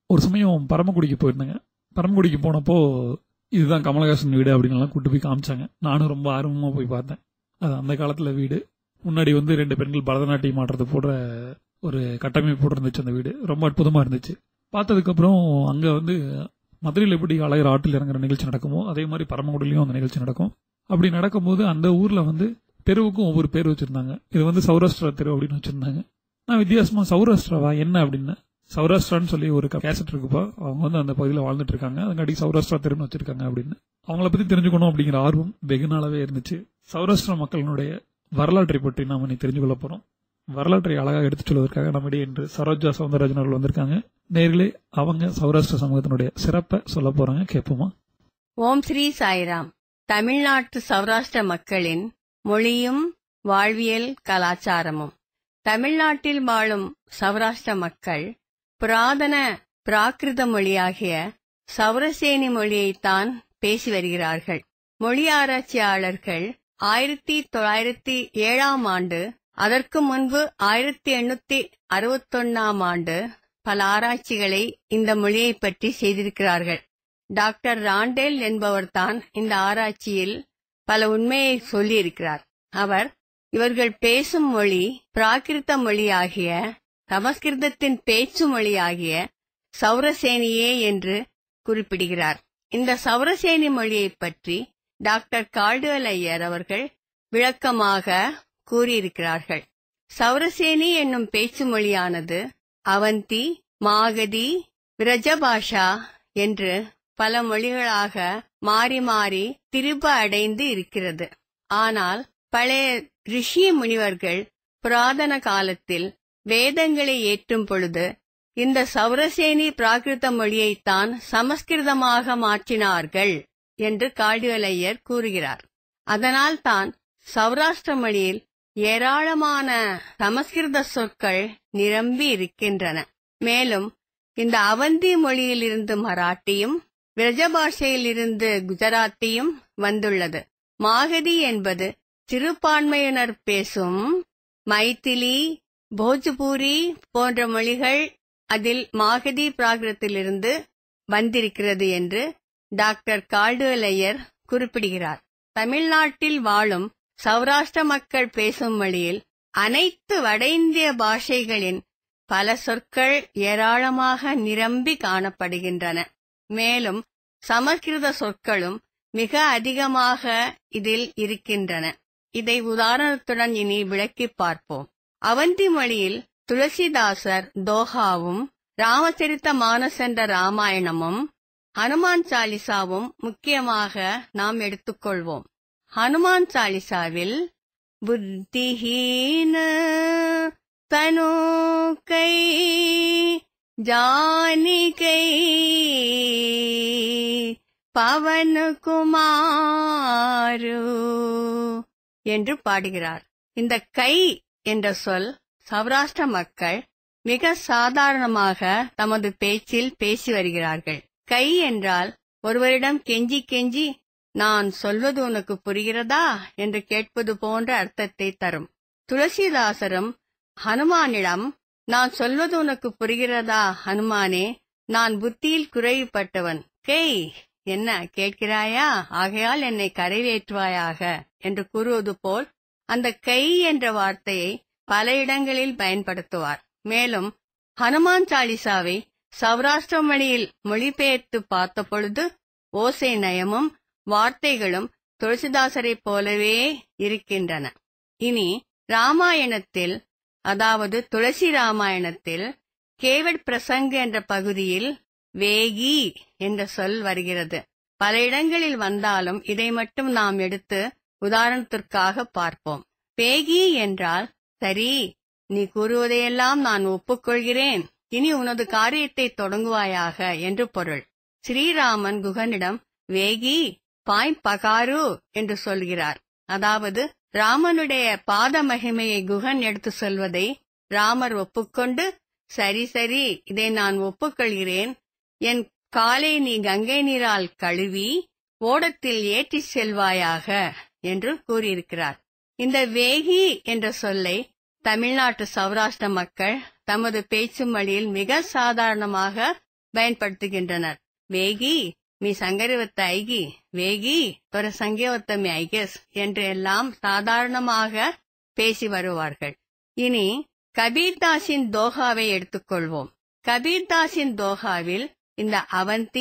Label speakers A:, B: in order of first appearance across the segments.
A: ஒரு சமயம் பரமக்குடிக்கு போயிருந்தேங்க பரமக்குடிக்கு போனப்போ இதுதான் கமலஹாசன் வீடு அப்படின்னு எல்லாம் கூட்டு போய் காமிச்சாங்க நானும் ரொம்ப ஆர்வமா போய் பார்த்தேன் அது அந்த காலத்துல வீடு முன்னாடி வந்து ரெண்டு பெண்கள் பரதநாட்டியம் ஆடுறது போடுற ஒரு கட்டமைப்பு இருந்துச்சு அந்த வீடு ரொம்ப அற்புதமா இருந்துச்சு பார்த்ததுக்கு அப்புறம் அங்க வந்து மதுரையில் எப்படி அழகர் ஆற்றில் இறங்குற நிகழ்ச்சி நடக்குமோ அதே மாதிரி பரமக்குடிலையும் அந்த நிகழ்ச்சி நடக்கும் அப்படி நடக்கும்போது அந்த ஊர்ல வந்து தெருவுக்கும் ஒவ்வொரு பேர் வச்சிருந்தாங்க இது வந்து சௌராஷ்டிரா தெரு அப்படின்னு வச்சிருந்தாங்க நான் வித்தியாசமா சௌராஷ்டிராவா என்ன அப்படின்னு சௌராஷ்டிரான்னு சொல்லி ஒரு கேசட் இருக்குப்பா அவங்க வந்து அந்த பகுதியில் வாழ்ந்துட்டு இருக்காங்க அதுக்காட்டி சௌராஷ்டிரா தெருன்னு வச்சிருக்காங்க அப்படின்னு அவங்கள பத்தி தெரிஞ்சுக்கணும் அப்படிங்கிற ஆர்வம் வெகு நாளாவே இருந்துச்சு சௌராஷ்டிரா மக்களினுடைய வரலாற்றை பற்றி நாம இன்னைக்கு தெரிஞ்சு கொள்ள போறோம் வரலாற்றை அழகாக எடுத்துச் சொல்வதற்காக நம்மிடையே இன்று சரோஜா சவுந்தரராஜன் அவர்கள் வந்திருக்காங்க நேர்களே அவங்க சௌராஷ்டிர சமூகத்தினுடைய சிறப்பை சொல்ல போறாங்க கேட்போமா
B: ஓம் ஸ்ரீ சாய்ராம் தமிழ்நாட்டு சௌராஷ்டிர மக்களின் மொழியும் வாழ்வியல் கலாச்சாரமும் தமிழ்நாட்டில் வாழும் சௌராஷ்டிர மக்கள் புராதன பிராகிருத மொழியாகிய சௌரசேனி மொழியைத்தான் பேசி வருகிறார்கள் மொழி ஆராய்ச்சியாளர்கள் ஆயிரத்தி தொள்ளாயிரத்தி ஏழாம் ஆண்டு அதற்கு முன்பு ஆயிரத்தி எண்ணூத்தி அறுபத்தொன்னாம் ஆண்டு பல ஆராய்ச்சிகளை இந்த மொழியை பற்றி செய்திருக்கிறார்கள் டாக்டர் ராண்டேல் என்பவர்தான் இந்த ஆராய்ச்சியில் பல உண்மையை சொல்லியிருக்கிறார் அவர் இவர்கள் பேசும் மொழி பிராகிருத மொழியாகிய சமஸ்கிருதத்தின் பேச்சு மொழியாகிய சௌரசேனியே என்று குறிப்பிடுகிறார் இந்த சௌரசேனி மொழியைப் பற்றி டாக்டர் கால்டுவல் ஐயர் அவர்கள் விளக்கமாக கூறியிருக்கிறார்கள் சௌரசேனி என்னும் பேச்சு மொழியானது அவந்தி மாகதி விரஜபாஷா என்று பல மொழிகளாக மாறி மாறி திரும்ப அடைந்து இருக்கிறது ஆனால் பழைய ரிஷி முனிவர்கள் புராதன காலத்தில் வேதங்களை ஏற்றும் பொழுது இந்த சௌரசேனி பிராகிருத மொழியைத்தான் சமஸ்கிருதமாக மாற்றினார்கள் என்று கால்டுவலையர் கூறுகிறார் அதனால் தான் சௌராஷ்டிர மொழியில் ஏராளமான சமஸ்கிருத சொற்கள் நிரம்பி இருக்கின்றன மேலும் இந்த அவந்தி மொழியிலிருந்து மராட்டியும் விரஜபாஷையிலிருந்து குஜராத்தியும் வந்துள்ளது மாகதி என்பது சிறுபான்மையினர் பேசும் மைத்திலி போஜ்பூரி போன்ற மொழிகள் அதில் மாகதி பிராகிருத்திலிருந்து வந்திருக்கிறது என்று டாக்டர் கால்டுவலையர் குறிப்பிடுகிறார் தமிழ்நாட்டில் வாழும் சௌராஷ்டிர மக்கள் பேசும் மொழியில் அனைத்து வட இந்திய பாஷைகளின் பல சொற்கள் ஏராளமாக நிரம்பி காணப்படுகின்றன மேலும் சமஸ்கிருத சொற்களும் மிக அதிகமாக இதில் இருக்கின்றன இதை உதாரணத்துடன் இனி விளக்கிப் பார்ப்போம் அவந்தி மொழியில் துளசிதாசர் தோஹாவும் ராமச்சரித்த மானஸ் என்ற ராமாயணமும் ஹனுமான் சாலிசாவும் முக்கியமாக நாம் எடுத்துக்கொள்வோம் ஹனுமான் சாலிசாவில் புத்திஹீன தனு கை ஜானிகை பவன் குமாரு என்று பாடுகிறார் இந்த கை என்ற சொல் சௌராஷ்டிர மக்கள் மிக சாதாரணமாக தமது பேச்சில் பேசி வருகிறார்கள் கை என்றால் ஒருவரிடம் கெஞ்சி கெஞ்சி நான் சொல்வது உனக்கு புரிகிறதா என்று கேட்பது போன்ற அர்த்தத்தை தரும் துளசிதாசரும் ஹனுமானிடம் நான் சொல்வது உனக்கு புரிகிறதா ஹனுமானே நான் புத்தியில் குறைவுபட்டவன் கை என்ன கேட்கிறாயா ஆகையால் என்னை கரைவேற்றுவாயாக என்று கூறுவது போல் அந்த கை என்ற வார்த்தையை பல இடங்களில் பயன்படுத்துவார் மேலும் ஹனுமான் சாலிசாவை சௌராஷ்டிர மொழியில் மொழிபெயர்த்து பார்த்த பொழுது ஓசை நயமும் வார்த்தைகளும் துளசிதாசரைப் போலவே இருக்கின்றன இனி ராமாயணத்தில் அதாவது துளசி ராமாயணத்தில் கேவட் பிரசங்கு என்ற பகுதியில் வேகி என்ற சொல் வருகிறது பல இடங்களில் வந்தாலும் இதை மட்டும் நாம் எடுத்து உதாரணத்திற்காக பார்ப்போம் வேகி என்றால் சரி நீ கூறுவதையெல்லாம் நான் ஒப்புக்கொள்கிறேன் இனி உனது காரியத்தை தொடங்குவாயாக என்று பொருள் ஸ்ரீராமன் குகனிடம் வேகி பாய் பகாரு என்று சொல்கிறார் அதாவது ராமனுடைய பாத மகிமையை குகன் எடுத்து சொல்வதை ராமர் ஒப்புக்கொண்டு சரி சரி இதை நான் ஒப்புக்கொள்கிறேன் என் காலை நீ கங்கை நீரால் கழுவி ஓடத்தில் ஏற்றிச் செல்வாயாக என்று கூறியிருக்கிறார் இந்த வேகி என்ற சொல்லை தமிழ்நாட்டு சௌராஷ்டிர மக்கள் தமது பேச்சு மொழியில் மிக சாதாரணமாக பயன்படுத்துகின்றனர் வேகி மீ சங்கரிவத்த ஐகி வேகி ஒரு சங்கியவத்தமி ஐகெஸ் என்று எல்லாம் சாதாரணமாக பேசி வருவார்கள் இனி கபீர்தாஸின் தோஹாவை எடுத்துக்கொள்வோம் கபீர்தாஸின் தோஹாவில் இந்த அவந்தி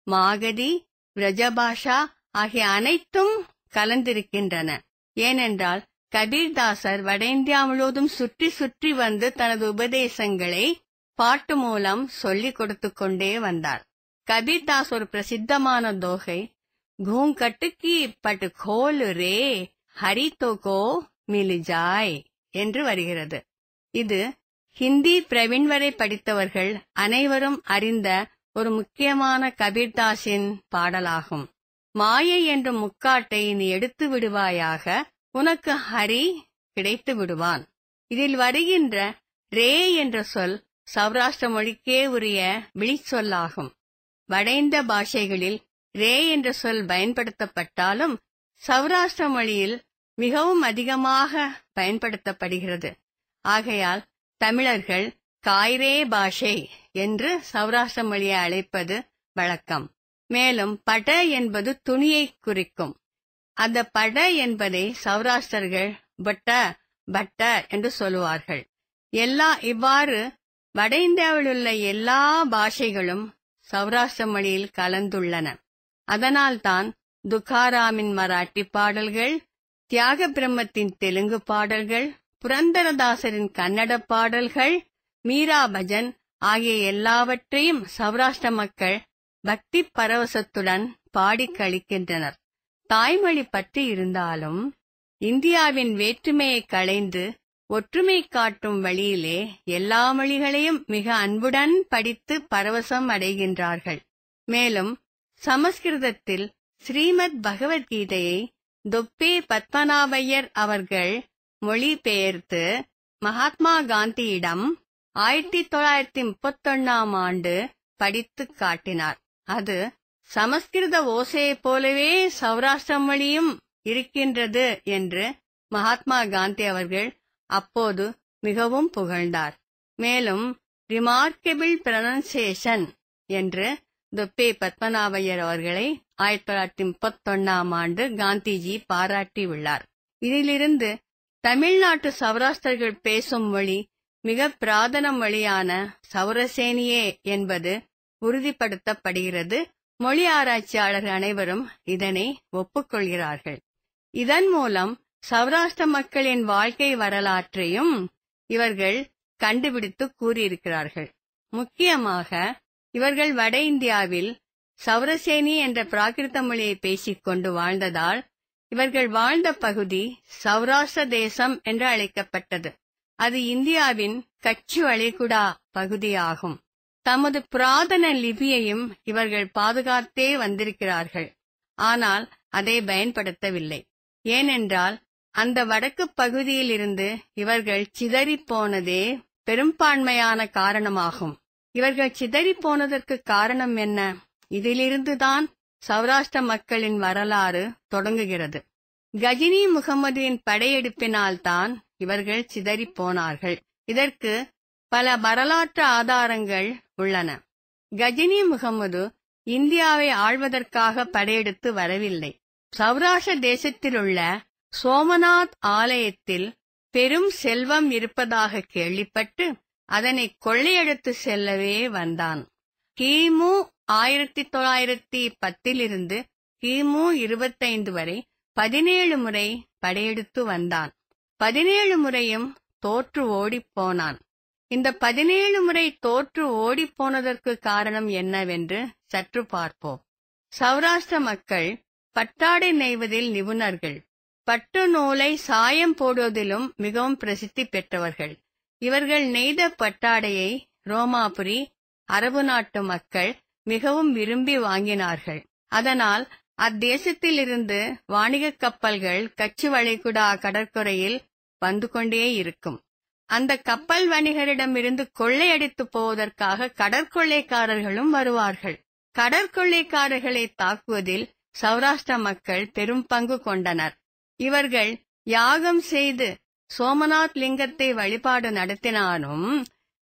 B: மாகதி விரஜபாஷா ஆகிய அனைத்தும் கலந்திருக்கின்றன ஏனென்றால் கபீர்தாசர் வட இந்தியா முழுவதும் சுற்றி சுற்றி வந்து தனது உபதேசங்களை பாட்டு மூலம் சொல்லிக் கொடுத்து கொண்டே வந்தார் கபீர்தாஸ் ஒரு பிரசித்தமான தோகை கூங்கட்டுக்கி பட்டு கோலு ரே ஹரி தோகோ மிலிஜாய் என்று வருகிறது இது ஹிந்தி பிரவீன் வரை படித்தவர்கள் அனைவரும் அறிந்த ஒரு முக்கியமான கபீர்தாஸின் பாடலாகும் மாயை என்ற முக்காட்டை நீ எடுத்து விடுவாயாக உனக்கு ஹரி கிடைத்து விடுவான் இதில் வருகின்ற ரே என்ற சொல் சௌராஷ்டிர மொழிக்கே உரிய விழிச்சொல்லாகும் வடைந்த பாஷைகளில் ரே என்ற சொல் பயன்படுத்தப்பட்டாலும் சௌராஷ்டிர மொழியில் மிகவும் அதிகமாக பயன்படுத்தப்படுகிறது ஆகையால் தமிழர்கள் காய்ரே பாஷை என்று சௌராஷ்டிர மொழியை அழைப்பது வழக்கம் மேலும் பட என்பது துணியை குறிக்கும் அந்த பட என்பதை சௌராஷ்டிரர்கள் பட்ட பட்ட என்று சொல்லுவார்கள் எல்லா இவ்வாறு வட இந்தியாவில் உள்ள எல்லா பாஷைகளும் சௌராஷ்டிர மொழியில் கலந்துள்ளன அதனால்தான் துக்காராமின் மராட்டி பாடல்கள் தியாக பிரம்மத்தின் தெலுங்கு பாடல்கள் புரந்தரதாசரின் கன்னட பாடல்கள் மீரா பஜன் ஆகிய எல்லாவற்றையும் சௌராஷ்டிர மக்கள் பக்தி பரவசத்துடன் பாடிக் கழிக்கின்றனர் தாய்மொழி பற்றி இருந்தாலும் இந்தியாவின் வேற்றுமையை களைந்து ஒற்றுமை காட்டும் வழியிலே எல்லா மொழிகளையும் மிக அன்புடன் படித்து பரவசம் அடைகின்றார்கள் மேலும் சமஸ்கிருதத்தில் ஸ்ரீமத் பகவத்கீதையை தொப்பே பத்மநாபையர் அவர்கள் மொழிபெயர்த்து மகாத்மா காந்தியிடம் ஆயிரத்தி தொள்ளாயிரத்தி முப்பத்தொன்னாம் ஆண்டு படித்து காட்டினார் அது சமஸ்கிருத ஓசையைப் போலவே சௌராஷ்டிர மொழியும் இருக்கின்றது என்று மகாத்மா காந்தி அவர்கள் அப்போது மிகவும் புகழ்ந்தார் மேலும் ரிமார்க்கபிள் ப்ரனன்சியேஷன் என்று தொப்பே பத்மநாபையர் அவர்களை ஆயிரத்தி தொள்ளாயிரத்தி முப்பத்தொன்னாம் ஆண்டு காந்திஜி பாராட்டியுள்ளார் இதிலிருந்து தமிழ்நாட்டு சௌராஷ்டிரர்கள் பேசும் மொழி மிக பிராதன மொழியான சௌரசேனியே என்பது உறுதிப்படுத்தப்படுகிறது மொழி ஆராய்ச்சியாளர்கள் அனைவரும் இதனை ஒப்புக்கொள்கிறார்கள் இதன் மூலம் சௌராஷ்டிர மக்களின் வாழ்க்கை வரலாற்றையும் இவர்கள் கண்டுபிடித்து கூறியிருக்கிறார்கள் முக்கியமாக இவர்கள் வட இந்தியாவில் சௌரசேனி என்ற பிராகிருத மொழியை பேசிக் கொண்டு வாழ்ந்ததால் இவர்கள் வாழ்ந்த பகுதி சௌராஷ்டிர தேசம் என்று அழைக்கப்பட்டது அது இந்தியாவின் கச்சு வளைகுடா பகுதியாகும் தமது புராதன லிபியையும் இவர்கள் பாதுகாத்தே வந்திருக்கிறார்கள் ஆனால் அதை பயன்படுத்தவில்லை ஏனென்றால் அந்த வடக்கு பகுதியில் இருந்து இவர்கள் சிதறிப் போனதே பெரும்பான்மையான காரணமாகும் இவர்கள் சிதறிப் போனதற்கு காரணம் என்ன இதிலிருந்துதான் சௌராஷ்டிர மக்களின் வரலாறு தொடங்குகிறது கஜினி முகமதுவின் படையெடுப்பினால்தான் இவர்கள் சிதறிப் போனார்கள் இதற்கு பல வரலாற்று ஆதாரங்கள் உள்ளன கஜினி முகமது இந்தியாவை ஆள்வதற்காக படையெடுத்து வரவில்லை சௌராஷ்டிர தேசத்திலுள்ள சோமநாத் ஆலயத்தில் பெரும் செல்வம் இருப்பதாக கேள்விப்பட்டு அதனை கொள்ளையெடுத்து செல்லவே வந்தான் கிமு ஆயிரத்தி தொள்ளாயிரத்தி பத்திலிருந்து கிமு இருபத்தைந்து வரை பதினேழு முறை படையெடுத்து வந்தான் பதினேழு முறையும் தோற்று ஓடிப் போனான் இந்த பதினேழு முறை தோற்று ஓடிப் போனதற்கு காரணம் என்னவென்று சற்று பார்ப்போம் சௌராஷ்டிர மக்கள் பட்டாடை நெய்வதில் நிபுணர்கள் பட்டு நூலை சாயம் போடுவதிலும் மிகவும் பிரசித்தி பெற்றவர்கள் இவர்கள் நெய்த பட்டாடையை ரோமாபுரி அரபு நாட்டு மக்கள் மிகவும் விரும்பி வாங்கினார்கள் அதனால் அத்தேசத்திலிருந்து வாணிகக் கப்பல்கள் கச்சு வளைகுடா கடற்கரையில் வந்து கொண்டே இருக்கும் அந்த கப்பல் வணிகரிடமிருந்து கொள்ளையடித்து போவதற்காக கடற்கொள்ளைக்காரர்களும் வருவார்கள் கடற்கொள்ளைக்காரர்களை தாக்குவதில் சௌராஷ்டிர மக்கள் பெரும் பங்கு கொண்டனர் இவர்கள் யாகம் செய்து சோமநாத் லிங்கத்தை வழிபாடு நடத்தினாலும்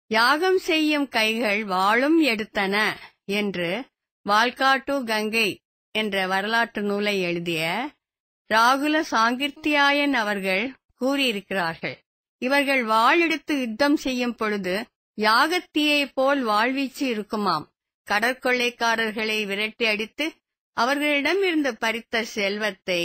B: யாகம் செய்யும் கைகள் வாளும் எடுத்தன என்று வால்காட்டு கங்கை என்ற வரலாற்று நூலை எழுதிய ராகுல சாங்கிருத்தியாயன் அவர்கள் கூறியிருக்கிறார்கள் இவர்கள் வாள் எடுத்து யுத்தம் செய்யும் பொழுது யாகத்தீயை போல் வாழ்வீச்சு இருக்குமாம் கடற்கொள்ளைக்காரர்களை விரட்டி அடித்து அவர்களிடம் இருந்து பறித்த செல்வத்தை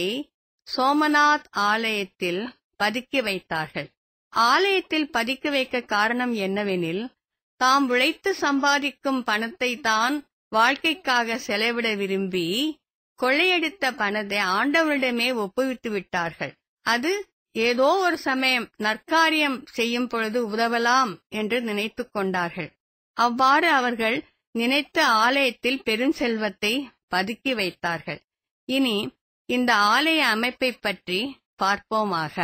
B: சோமநாத் ஆலயத்தில் பதுக்கி வைத்தார்கள் ஆலயத்தில் பதுக்கி வைக்க காரணம் என்னவெனில் தாம் உழைத்து சம்பாதிக்கும் பணத்தை தான் வாழ்க்கைக்காக செலவிட விரும்பி கொள்ளையடித்த பணத்தை ஆண்டவரிடமே ஒப்புவித்து விட்டார்கள் அது ஏதோ ஒரு சமயம் நற்காரியம் செய்யும் பொழுது உதவலாம் என்று நினைத்துக் கொண்டார்கள் அவ்வாறு அவர்கள் நினைத்த ஆலயத்தில் பெருஞ்செல்வத்தை பதுக்கி வைத்தார்கள் இனி இந்த ஆலய அமைப்பை பற்றி பார்ப்போமாக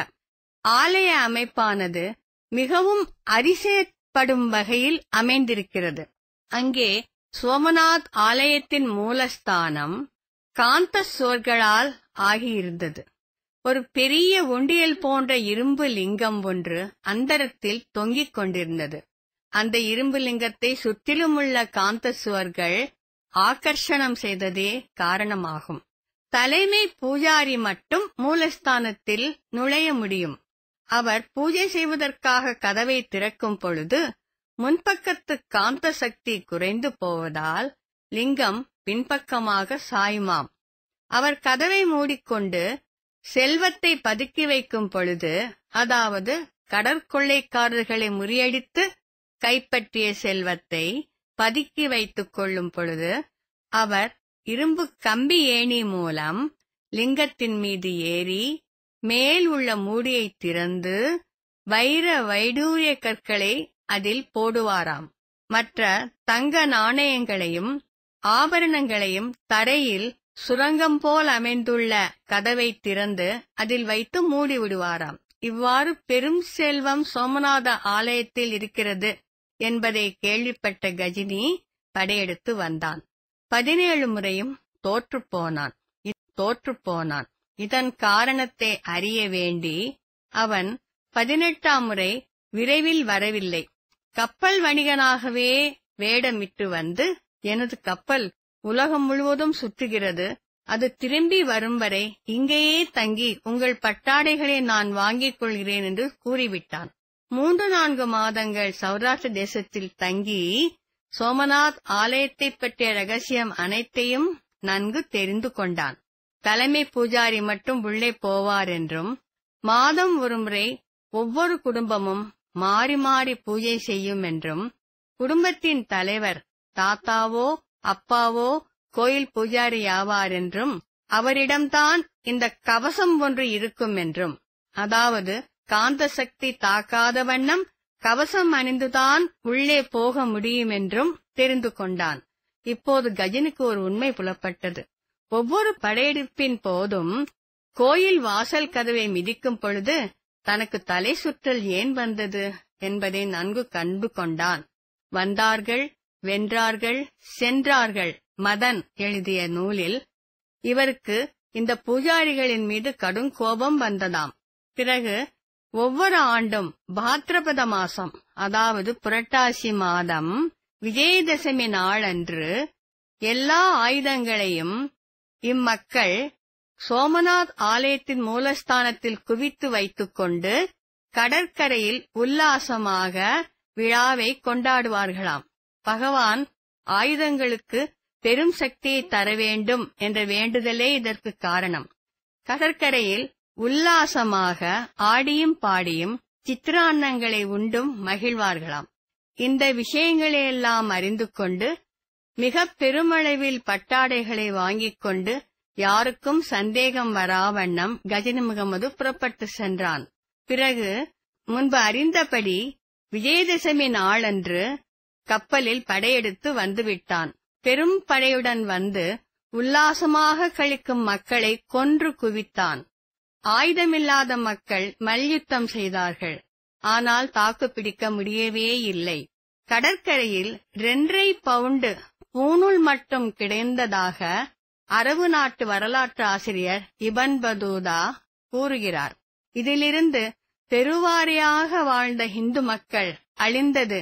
B: ஆலய அமைப்பானது மிகவும் அரிசயப்படும் வகையில் அமைந்திருக்கிறது அங்கே சோமநாத் ஆலயத்தின் மூலஸ்தானம் காந்த சோர்களால் ஆகியிருந்தது ஒரு பெரிய ஒண்டியல் போன்ற இரும்பு லிங்கம் ஒன்று அந்தரத்தில் தொங்கிக் கொண்டிருந்தது அந்த இரும்பு லிங்கத்தை சுற்றிலுமுள்ள காந்த சுவர்கள் ஆகர்ஷணம் செய்ததே காரணமாகும் தலைமை பூஜாரி மட்டும் மூலஸ்தானத்தில் நுழைய முடியும் அவர் பூஜை செய்வதற்காக கதவை திறக்கும் பொழுது முன்பக்கத்து காந்த சக்தி குறைந்து போவதால் லிங்கம் பின்பக்கமாக சாயுமாம் அவர் கதவை மூடிக்கொண்டு செல்வத்தை பதுக்கி வைக்கும் பொழுது அதாவது கடற்கொள்ளைக்காரர்களை முறியடித்து கைப்பற்றிய செல்வத்தை பதுக்கி வைத்துக் கொள்ளும் பொழுது அவர் இரும்பு கம்பி ஏணி மூலம் லிங்கத்தின் மீது ஏறி மேல் உள்ள மூடியை திறந்து வைர வைடூரிய கற்களை அதில் போடுவாராம் மற்ற தங்க நாணயங்களையும் ஆபரணங்களையும் தரையில் சுரங்கம் போல் அமைந்துள்ள கதவை திறந்து அதில் வைத்து மூடி விடுவாராம் இவ்வாறு பெரும் செல்வம் சோமநாத ஆலயத்தில் இருக்கிறது என்பதை கேள்விப்பட்ட கஜினி படையெடுத்து வந்தான் பதினேழு முறையும் தோற்றுப் போனான் தோற்றுப் போனான் இதன் காரணத்தை அறிய வேண்டி அவன் பதினெட்டாம் முறை விரைவில் வரவில்லை கப்பல் வணிகனாகவே வேடமிட்டு வந்து எனது கப்பல் உலகம் முழுவதும் சுற்றுகிறது அது திரும்பி வரும் வரை இங்கேயே தங்கி உங்கள் பட்டாடைகளை நான் வாங்கிக் கொள்கிறேன் என்று கூறிவிட்டான் மூன்று நான்கு மாதங்கள் சௌராஷ்டிர தேசத்தில் தங்கி சோமநாத் ஆலயத்தை பற்றிய ரகசியம் அனைத்தையும் நன்கு தெரிந்து கொண்டான் தலைமை பூஜாரி மட்டும் உள்ளே போவார் என்றும் மாதம் ஒருமுறை ஒவ்வொரு குடும்பமும் மாறி மாறி பூஜை செய்யும் என்றும் குடும்பத்தின் தலைவர் தாத்தாவோ அப்பாவோ கோயில் பூஜாரி ஆவார் என்றும் அவரிடம்தான் இந்த கவசம் ஒன்று இருக்கும் என்றும் அதாவது காந்த சக்தி தாக்காத வண்ணம் கவசம் அணிந்துதான் உள்ளே போக முடியும் என்றும் தெரிந்து கொண்டான் இப்போது கஜனுக்கு ஒரு உண்மை புலப்பட்டது ஒவ்வொரு படையெடுப்பின் போதும் கோயில் வாசல் கதவை மிதிக்கும் பொழுது தனக்கு தலை சுற்றல் ஏன் வந்தது என்பதை நன்கு கண்டு கொண்டான் வந்தார்கள் வென்றார்கள் சென்றார்கள் மதன் எழுதிய நூலில் இவருக்கு இந்த பூஜாரிகளின் மீது கடும் கோபம் வந்ததாம் பிறகு ஒவ்வொரு ஆண்டும் பாத்ரபத மாசம் அதாவது புரட்டாசி மாதம் விஜயதசமி நாளன்று எல்லா ஆயுதங்களையும் இம்மக்கள் சோமநாத் ஆலயத்தின் மூலஸ்தானத்தில் குவித்து வைத்துக்கொண்டு கடற்கரையில் உல்லாசமாக விழாவை கொண்டாடுவார்களாம் பகவான் ஆயுதங்களுக்கு பெரும் சக்தியை தர வேண்டும் என்ற வேண்டுதலே இதற்கு காரணம் கடற்கரையில் உல்லாசமாக ஆடியும் பாடியும் சித்திரான்னங்களை உண்டும் மகிழ்வார்களாம் இந்த விஷயங்களையெல்லாம் அறிந்து கொண்டு மிக பெருமளவில் பட்டாடைகளை வாங்கிக் கொண்டு யாருக்கும் சந்தேகம் வராவண்ணம் கஜினி முகமது புறப்பட்டு சென்றான் பிறகு முன்பு அறிந்தபடி விஜயதசமி நாளன்று கப்பலில் படையெடுத்து வந்துவிட்டான் பெரும் படையுடன் வந்து உல்லாசமாக கழிக்கும் மக்களை கொன்று குவித்தான் ஆயுதமில்லாத மக்கள் மல்யுத்தம் செய்தார்கள் ஆனால் தாக்கு பிடிக்க முடியவே இல்லை கடற்கரையில் ரெண்டரை பவுண்டு பூணுல் மட்டும் கிடைந்ததாக அரபு நாட்டு வரலாற்று ஆசிரியர் இபன் பதூதா கூறுகிறார் இதிலிருந்து பெருவாரியாக வாழ்ந்த இந்து மக்கள் அழிந்தது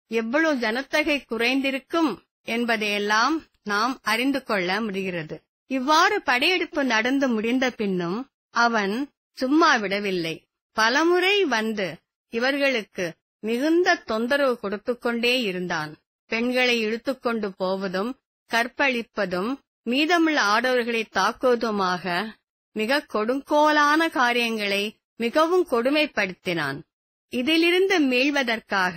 B: எவ்வளவு ஜனத்தொகை குறைந்திருக்கும் என்பதையெல்லாம் நாம் அறிந்து கொள்ள முடிகிறது இவ்வாறு படையெடுப்பு நடந்து முடிந்த பின்னும் அவன் சும்மா விடவில்லை பலமுறை வந்து இவர்களுக்கு மிகுந்த தொந்தரவு கொடுத்து கொண்டே இருந்தான் பெண்களை இழுத்துக்கொண்டு போவதும் கற்பழிப்பதும் மீதமுள்ள ஆடவர்களை தாக்குவதுமாக மிக கொடுங்கோலான காரியங்களை மிகவும் கொடுமைப்படுத்தினான் இதிலிருந்து மீள்வதற்காக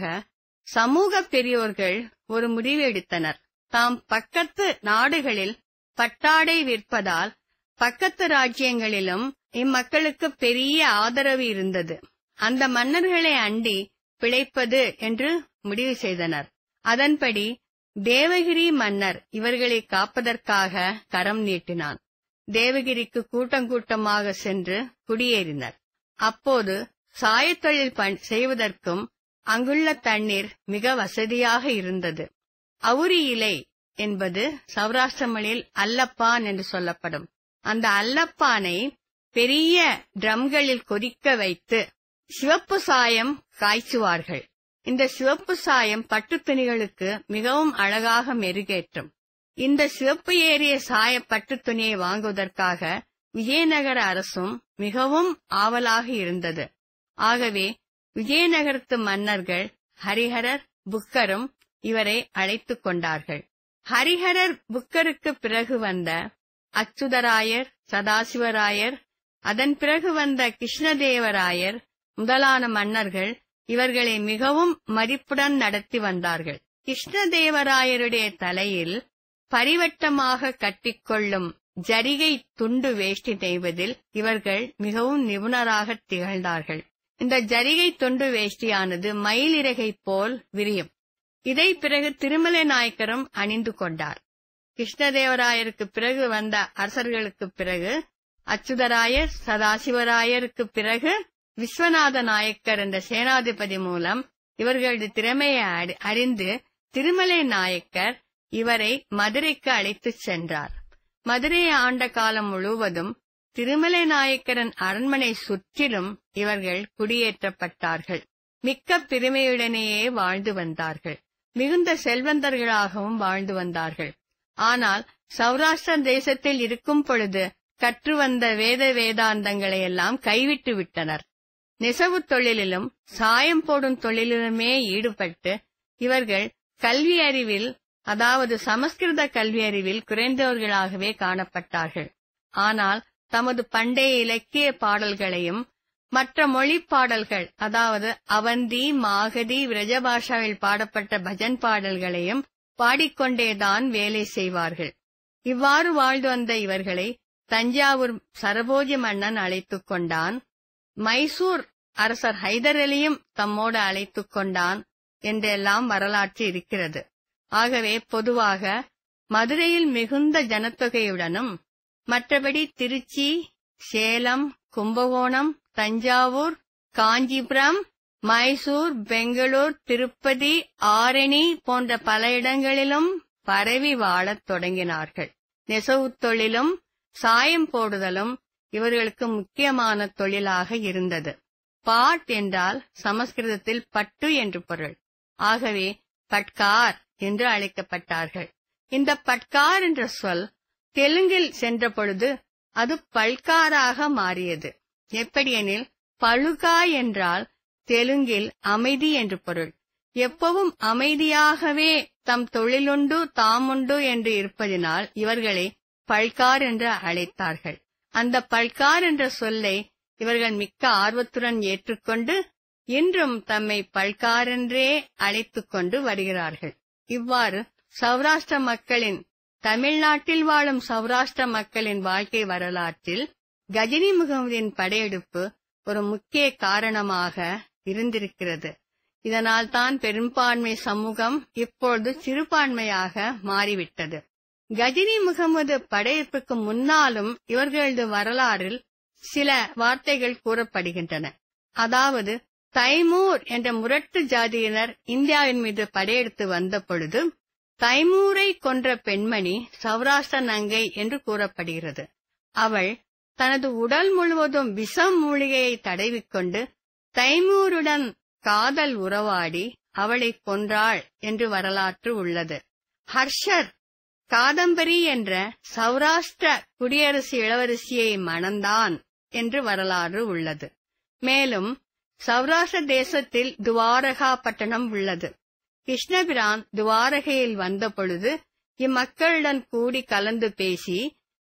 B: சமூக பெரியோர்கள் ஒரு முடிவு எடுத்தனர் தாம் பக்கத்து நாடுகளில் பட்டாடை விற்பதால் பக்கத்து ராஜ்யங்களிலும் இம்மக்களுக்கு பெரிய ஆதரவு இருந்தது அந்த மன்னர்களை அண்டி பிழைப்பது என்று முடிவு செய்தனர் அதன்படி தேவகிரி மன்னர் இவர்களை காப்பதற்காக கரம் நீட்டினான் தேவகிரிக்கு கூட்டம் கூட்டமாக சென்று குடியேறினர் அப்போது சாயத்தொழில் பண் செய்வதற்கும் அங்குள்ள தண்ணீர் மிக வசதியாக இருந்தது அவுரி இலை என்பது சௌராஷ்டிரமொழியில் அல்லப்பான் என்று சொல்லப்படும் அந்த அல்லப்பானை பெரிய ட்ரம்களில் கொதிக்க வைத்து சிவப்பு சாயம் காய்ச்சுவார்கள் இந்த சிவப்பு சாயம் பட்டுத் துணிகளுக்கு மிகவும் அழகாக மெருகேற்றும் இந்த சிவப்பு ஏறிய சாய பட்டுத் துணியை வாங்குவதற்காக விஜயநகர அரசும் மிகவும் ஆவலாக இருந்தது ஆகவே விஜயநகரத்து மன்னர்கள் ஹரிஹரர் புக்கரும் இவரை அழைத்துக் கொண்டார்கள் ஹரிஹரர் புக்கருக்கு பிறகு வந்த அச்சுதராயர் சதாசிவராயர் அதன் பிறகு வந்த கிருஷ்ணதேவராயர் முதலான மன்னர்கள் இவர்களை மிகவும் மதிப்புடன் நடத்தி வந்தார்கள் கிருஷ்ணதேவராயருடைய தலையில் பரிவட்டமாக கட்டிக்கொள்ளும் ஜரிகை துண்டு வேஷ்டி நெய்வதில் இவர்கள் மிகவும் நிபுணராக திகழ்ந்தார்கள் இந்த ஜரிகை துண்டு வேஷ்டியானது மயிலிறகை போல் விரியும் இதை பிறகு திருமலை நாயக்கரும் அணிந்து கொண்டார் கிருஷ்ணதேவராயருக்கு பிறகு வந்த அரசர்களுக்கு பிறகு அச்சுதராயர் சதாசிவராயருக்கு பிறகு விஸ்வநாத நாயக்கர் என்ற சேனாதிபதி மூலம் இவர்களது திறமையை அறி- அறிந்து திருமலை நாயக்கர் இவரை மதுரைக்கு அழைத்துச் சென்றார் மதுரையை ஆண்ட காலம் முழுவதும் திருமலை நாயக்கரின் அரண்மனை சுற்றிலும் இவர்கள் குடியேற்றப்பட்டார்கள் மிக்க பெருமையுடனேயே வாழ்ந்து வந்தார்கள் மிகுந்த செல்வந்தர்களாகவும் வாழ்ந்து வந்தார்கள் ஆனால் சௌராஷ்டிர தேசத்தில் இருக்கும் பொழுது கற்று வந்த வேத வேதாந்தங்களை எல்லாம் கைவிட்டு விட்டனர் நெசவு தொழிலிலும் சாயம் போடும் தொழிலிலுமே ஈடுபட்டு இவர்கள் கல்வி அறிவில் அதாவது சமஸ்கிருத கல்வி அறிவில் குறைந்தவர்களாகவே காணப்பட்டார்கள் ஆனால் தமது பண்டைய இலக்கிய பாடல்களையும் மற்ற மொழி பாடல்கள் அதாவது அவந்தி மாகதி விரஜபாஷாவில் பாடப்பட்ட பஜன் பாடல்களையும் பாடிக்கொண்டேதான் வேலை செய்வார்கள் இவ்வாறு வாழ்ந்து வந்த இவர்களை தஞ்சாவூர் சரபோஜி மன்னன் அழைத்துக் கொண்டான் மைசூர் அரசர் ஹைதர் அலியும் தம்மோடு அழைத்துக் கொண்டான் என்றெல்லாம் வரலாற்று இருக்கிறது ஆகவே பொதுவாக மதுரையில் மிகுந்த ஜனத்தொகையுடனும் மற்றபடி திருச்சி சேலம் கும்பகோணம் தஞ்சாவூர் காஞ்சிபுரம் மைசூர் பெங்களூர் திருப்பதி ஆரணி போன்ற பல இடங்களிலும் பரவி வாழத் தொடங்கினார்கள் நெசவுத் தொழிலும் சாயம் போடுதலும் இவர்களுக்கு முக்கியமான தொழிலாக இருந்தது பாட் என்றால் சமஸ்கிருதத்தில் பட்டு என்று பொருள் ஆகவே பட்கார் என்று அழைக்கப்பட்டார்கள் இந்த பட்கார் என்ற சொல் தெலுங்கில் சென்ற பொழுது அது பல்காராக மாறியது எப்படியெனில் பழுகா என்றால் தெலுங்கில் அமைதி என்று பொருள் எப்பவும் அமைதியாகவே தம் தொழிலுண்டு தாமுண்டு என்று இருப்பதினால் இவர்களை பல்கார் என்று அழைத்தார்கள் அந்த பல்கார் என்ற சொல்லை இவர்கள் மிக்க ஆர்வத்துடன் ஏற்றுக்கொண்டு இன்றும் தம்மை பல்காரென்றே அழைத்துக் கொண்டு வருகிறார்கள் இவ்வாறு சௌராஷ்டிர மக்களின் தமிழ்நாட்டில் வாழும் சௌராஷ்டிர மக்களின் வாழ்க்கை வரலாற்றில் கஜினி முகமதின் படையெடுப்பு ஒரு முக்கிய காரணமாக இருந்திருக்கிறது இதனால் தான் பெரும்பான்மை சமூகம் இப்பொழுது சிறுபான்மையாக மாறிவிட்டது கஜினி முகமது படையெடுப்புக்கு முன்னாலும் இவர்களது வரலாறில் சில வார்த்தைகள் கூறப்படுகின்றன அதாவது தைமூர் என்ற முரட்டு ஜாதியினர் இந்தியாவின் மீது படையெடுத்து வந்த பொழுது தைமூரை கொன்ற பெண்மணி சௌராஷ்டிர நங்கை என்று கூறப்படுகிறது அவள் தனது உடல் முழுவதும் விஷம் மூலிகையை தடவிக்கொண்டு தைமூருடன் காதல் உறவாடி அவளை கொன்றாள் என்று வரலாற்று உள்ளது ஹர்ஷர் காதம்பரி என்ற சௌராஷ்டிர குடியரசு இளவரசியை மணந்தான் என்று வரலாறு உள்ளது மேலும் சௌராஷ்டிர தேசத்தில் துவாரகா பட்டணம் உள்ளது கிருஷ்ணபிரான் துவாரகையில் வந்தபொழுது இம்மக்களுடன் கூடி கலந்து பேசி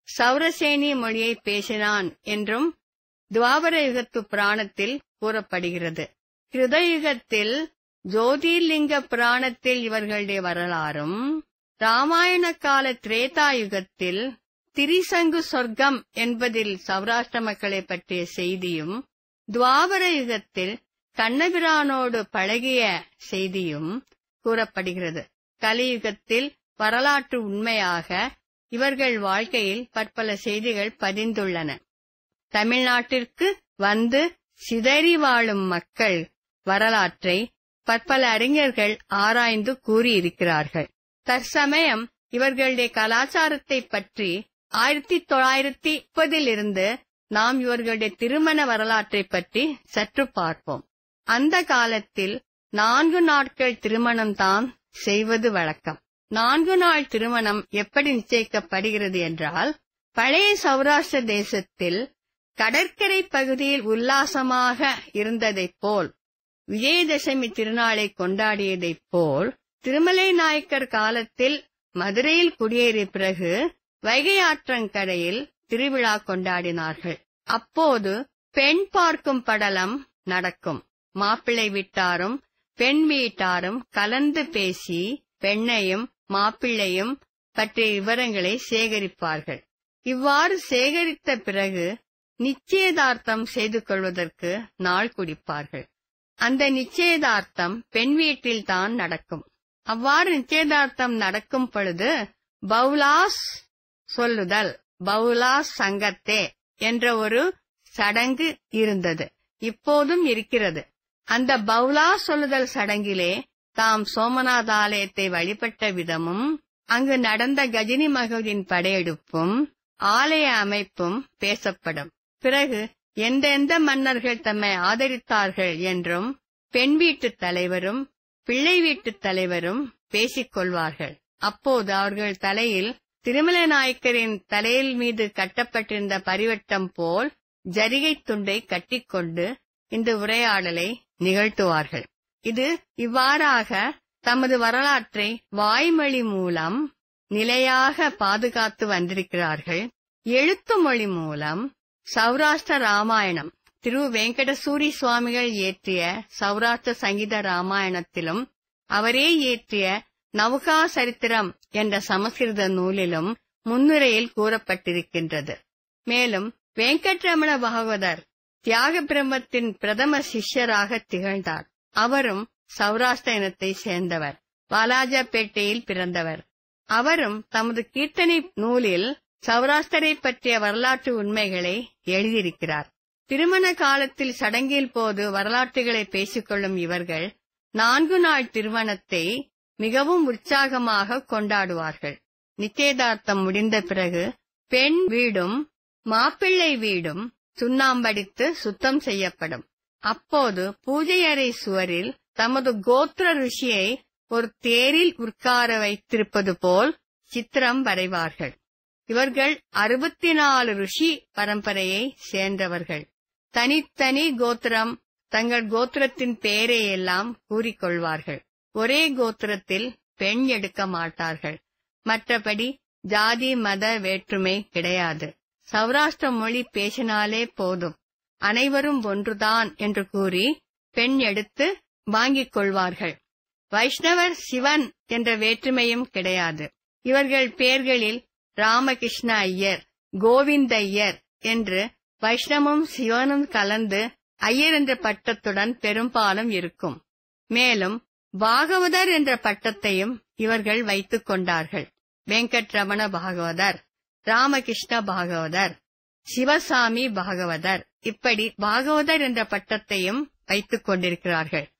B: சௌரசேனி மொழியை பேசினான் என்றும் துவாபர யுகத்து புராணத்தில் கூறப்படுகிறது கிருதயுகத்தில் ஜோதிர்லிங்க புராணத்தில் இவர்களுடைய வரலாறும் ராமாயண கால திரேதா யுகத்தில் திரிசங்கு சொர்க்கம் என்பதில் சௌராஷ்டிர மக்களை பற்றிய செய்தியும் துவாபர யுகத்தில் கண்ணபிரானோடு பழகிய செய்தியும் கூறப்படுகிறது கலியுகத்தில் வரலாற்று உண்மையாக இவர்கள் வாழ்க்கையில் பற்பல செய்திகள் பதிந்துள்ளன தமிழ்நாட்டிற்கு வந்து சிதறி வாழும் மக்கள் வரலாற்றை பற்பல அறிஞர்கள் ஆராய்ந்து கூறியிருக்கிறார்கள் தற்சமயம் இவர்களுடைய கலாச்சாரத்தை பற்றி ஆயிரத்தி தொள்ளாயிரத்தி முப்பதிலிருந்து நாம் இவர்களுடைய திருமண வரலாற்றை பற்றி சற்று பார்ப்போம் அந்த காலத்தில் நான்கு நாட்கள் திருமணம்தான் செய்வது வழக்கம் நான்கு நாள் திருமணம் எப்படி நிச்சயிக்கப்படுகிறது என்றால் பழைய சௌராஷ்டிர தேசத்தில் கடற்கரை பகுதியில் உல்லாசமாக இருந்ததைப் போல் விஜயதசமி திருநாளை கொண்டாடியதைப் போல் திருமலை நாயக்கர் காலத்தில் மதுரையில் குடியேறிய பிறகு வைகை ஆற்றங்கரையில் திருவிழா கொண்டாடினார்கள் அப்போது பெண் பார்க்கும் படலம் நடக்கும் மாப்பிள்ளை வீட்டாரும் பெண் வீட்டாரும் கலந்து பேசி பெண்ணையும் மாப்பிள்ளையும் பற்றிய விவரங்களை சேகரிப்பார்கள் இவ்வாறு சேகரித்த பிறகு நிச்சயதார்த்தம் செய்து கொள்வதற்கு நாள் குடிப்பார்கள் அந்த நிச்சயதார்த்தம் பெண் வீட்டில்தான் நடக்கும் அவ்வாறு நிச்சயதார்த்தம் நடக்கும் பொழுது பவுலாஸ் சொல்லுதல் பவுலாஸ் சங்கத்தே என்ற ஒரு சடங்கு இருந்தது இப்போதும் இருக்கிறது அந்த பவுலா சொல்லுதல் சடங்கிலே தாம் சோமநாத ஆலயத்தை வழிபட்ட விதமும் அங்கு நடந்த கஜினி மகளின் படையெடுப்பும் ஆலய அமைப்பும் பேசப்படும் பிறகு எந்தெந்த மன்னர்கள் தம்மை ஆதரித்தார்கள் என்றும் பெண் வீட்டுத் தலைவரும் பிள்ளை வீட்டுத் தலைவரும் பேசிக் கொள்வார்கள் அப்போது அவர்கள் தலையில் திருமலை நாயக்கரின் தலையில் மீது கட்டப்பட்டிருந்த பரிவட்டம் போல் ஜரிகை துண்டை கட்டிக்கொண்டு இந்த உரையாடலை நிகழ்த்துவார்கள் இது இவ்வாறாக தமது வரலாற்றை வாய்மொழி மூலம் நிலையாக பாதுகாத்து வந்திருக்கிறார்கள் எழுத்து மொழி மூலம் சௌராஷ்டிர ராமாயணம் திரு வெங்கடசூரி சுவாமிகள் இயற்றிய சௌராஷ்டிர சங்கீத ராமாயணத்திலும் அவரே இயற்றிய நவுகா சரித்திரம் என்ற சமஸ்கிருத நூலிலும் முன்னுரையில் கூறப்பட்டிருக்கின்றது மேலும் வெங்கட்ரமண பாகவதர் தியாக பிரம்மத்தின் பிரதம சிஷ்யராக திகழ்ந்தார் அவரும் சௌராஷ்டிர இனத்தை சேர்ந்தவர் வாலாஜாபேட்டையில் பிறந்தவர் அவரும் தமது கீர்த்தனை நூலில் சௌராஷ்டிரை பற்றிய வரலாற்று உண்மைகளை எழுதியிருக்கிறார் திருமண காலத்தில் சடங்கில் போது வரலாற்றுகளை பேசிக்கொள்ளும் இவர்கள் நான்கு நாள் திருமணத்தை மிகவும் உற்சாகமாக கொண்டாடுவார்கள் நிச்சயதார்த்தம் முடிந்த பிறகு பெண் வீடும் மாப்பிள்ளை வீடும் சுண்ணாம்படித்து சுத்தம் செய்யப்படும் அப்போது பூஜை அறை சுவரில் தமது கோத்திர ருஷியை ஒரு தேரில் உட்கார வைத்திருப்பது போல் சித்திரம் வரைவார்கள் இவர்கள் அறுபத்தி நாலு ருஷி பரம்பரையை சேர்ந்தவர்கள் தனித்தனி கோத்திரம் தங்கள் கோத்திரத்தின் பெயரை எல்லாம் கூறிக்கொள்வார்கள் ஒரே கோத்திரத்தில் பெண் எடுக்க மாட்டார்கள் மற்றபடி ஜாதி மத வேற்றுமை கிடையாது சௌராஷ்டிர மொழி பேசினாலே போதும் அனைவரும் ஒன்றுதான் என்று கூறி பெண் எடுத்து வாங்கிக் கொள்வார்கள் வைஷ்ணவர் சிவன் என்ற வேற்றுமையும் கிடையாது இவர்கள் பெயர்களில் ராமகிருஷ்ண ஐயர் கோவிந்த ஐயர் என்று வைஷ்ணவம் சிவனும் கலந்து ஐயர் என்ற பட்டத்துடன் பெரும்பாலும் இருக்கும் மேலும் பாகவதர் என்ற பட்டத்தையும் இவர்கள் வைத்துக் கொண்டார்கள் வெங்கட்ரமண பாகவதர் ராமகிருஷ்ண பாகவதர் சிவசாமி பாகவதர் இப்படி பாகவதர் என்ற பட்டத்தையும் வைத்துக் கொண்டிருக்கிறார்கள்